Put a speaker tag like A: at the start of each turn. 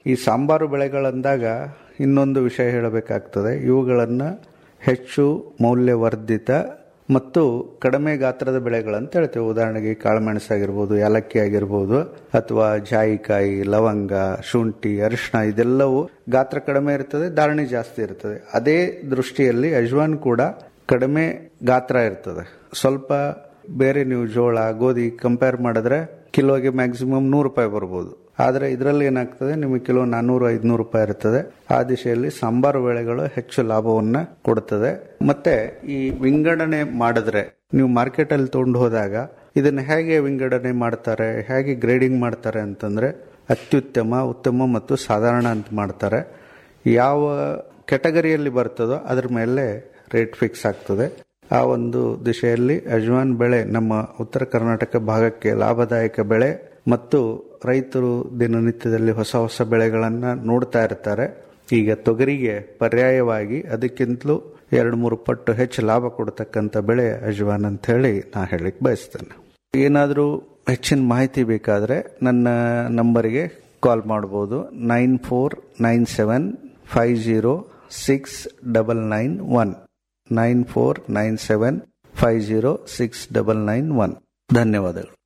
A: ಈ ಸಾಂಬಾರು ಬೆಳೆಗಳಂದಾಗ ಇನ್ನೊಂದು ವಿಷಯ ಹೇಳಬೇಕಾಗ್ತದೆ ಇವುಗಳನ್ನು ಹೆಚ್ಚು ಮೌಲ್ಯವರ್ಧಿತ ಮತ್ತು ಕಡಿಮೆ ಗಾತ್ರದ ಬೆಳೆಗಳಂತ ಹೇಳ್ತೇವೆ ಉದಾಹರಣೆಗೆ ಕಾಳುಮೆಣಸು ಆಗಿರ್ಬೋದು ಏಲಕ್ಕಿ ಆಗಿರ್ಬೋದು ಅಥವಾ ಜಾಯಿಕಾಯಿ ಲವಂಗ ಶುಂಠಿ ಅರಿಶಿಣ ಇದೆಲ್ಲವೂ ಗಾತ್ರ ಕಡಿಮೆ ಇರ್ತದೆ ಧಾರಣೆ ಜಾಸ್ತಿ ಇರ್ತದೆ ಅದೇ ದೃಷ್ಟಿಯಲ್ಲಿ ಅಜ್ವಾನ್ ಕೂಡ ಕಡಿಮೆ ಗಾತ್ರ ಇರ್ತದೆ ಸ್ವಲ್ಪ ಬೇರೆ ನೀವು ಜೋಳ ಗೋಧಿ ಕಂಪೇರ್ ಮಾಡಿದ್ರೆ ಕಿಲೋಗೆ ಮ್ಯಾಕ್ಸಿಮಮ್ ನೂರು ರೂಪಾಯಿ ಬರ್ಬೋದು ಆದರೆ ಇದರಲ್ಲಿ ಏನಾಗ್ತದೆ ನಿಮಗೆ ಕಿಲೋ ನಾನ್ನೂರು ಐದುನೂರು ರೂಪಾಯಿ ಇರ್ತದೆ ಆ ದಿಶೆಯಲ್ಲಿ ಸಾಂಬಾರು ಬೆಳೆಗಳು ಹೆಚ್ಚು ಲಾಭವನ್ನ ಕೊಡುತ್ತದೆ ಮತ್ತೆ ಈ ವಿಂಗಡಣೆ ಮಾಡಿದ್ರೆ ನೀವು ಮಾರ್ಕೆಟಲ್ಲಿ ತಗೊಂಡು ಹೋದಾಗ ಇದನ್ನ ಹೇಗೆ ವಿಂಗಡಣೆ ಮಾಡ್ತಾರೆ ಹೇಗೆ ಗ್ರೇಡಿಂಗ್ ಮಾಡ್ತಾರೆ ಅಂತಂದ್ರೆ ಅತ್ಯುತ್ತಮ ಉತ್ತಮ ಮತ್ತು ಸಾಧಾರಣ ಅಂತ ಮಾಡ್ತಾರೆ ಯಾವ ಕೆಟಗರಿಯಲ್ಲಿ ಬರ್ತದೋ ಅದ್ರ ಮೇಲೆ ರೇಟ್ ಫಿಕ್ಸ್ ಆಗ್ತದೆ ಆ ಒಂದು ದಿಶೆಯಲ್ಲಿ ಅಜ್ವಾನ್ ಬೆಳೆ ನಮ್ಮ ಉತ್ತರ ಕರ್ನಾಟಕ ಭಾಗಕ್ಕೆ ಲಾಭದಾಯಕ ಬೆಳೆ ಮತ್ತು ರೈತರು ದಿನನಿತ್ಯದಲ್ಲಿ ಹೊಸ ಹೊಸ ಬೆಳೆಗಳನ್ನು ನೋಡ್ತಾ ಇರ್ತಾರೆ ಈಗ ತೊಗರಿಗೆ ಪರ್ಯಾಯವಾಗಿ ಅದಕ್ಕಿಂತಲೂ ಎರಡು ಮೂರು ಪಟ್ಟು ಹೆಚ್ಚು ಲಾಭ ಕೊಡ್ತಕ್ಕಂಥ ಬೆಳೆ ಅಜ್ವಾನ್ ಅಂತ ಹೇಳಿ ನಾ ಹೇಳಿಕ್ ಬಯಸ್ತೇನೆ ಏನಾದರೂ ಹೆಚ್ಚಿನ ಮಾಹಿತಿ ಬೇಕಾದರೆ ನನ್ನ ನಂಬರಿಗೆ ಕಾಲ್ ಮಾಡ್ಬೋದು nine four nine seven five zero six double nine one nine four nine seven five zero six double nine one ಧನ್ಯವಾದಗಳು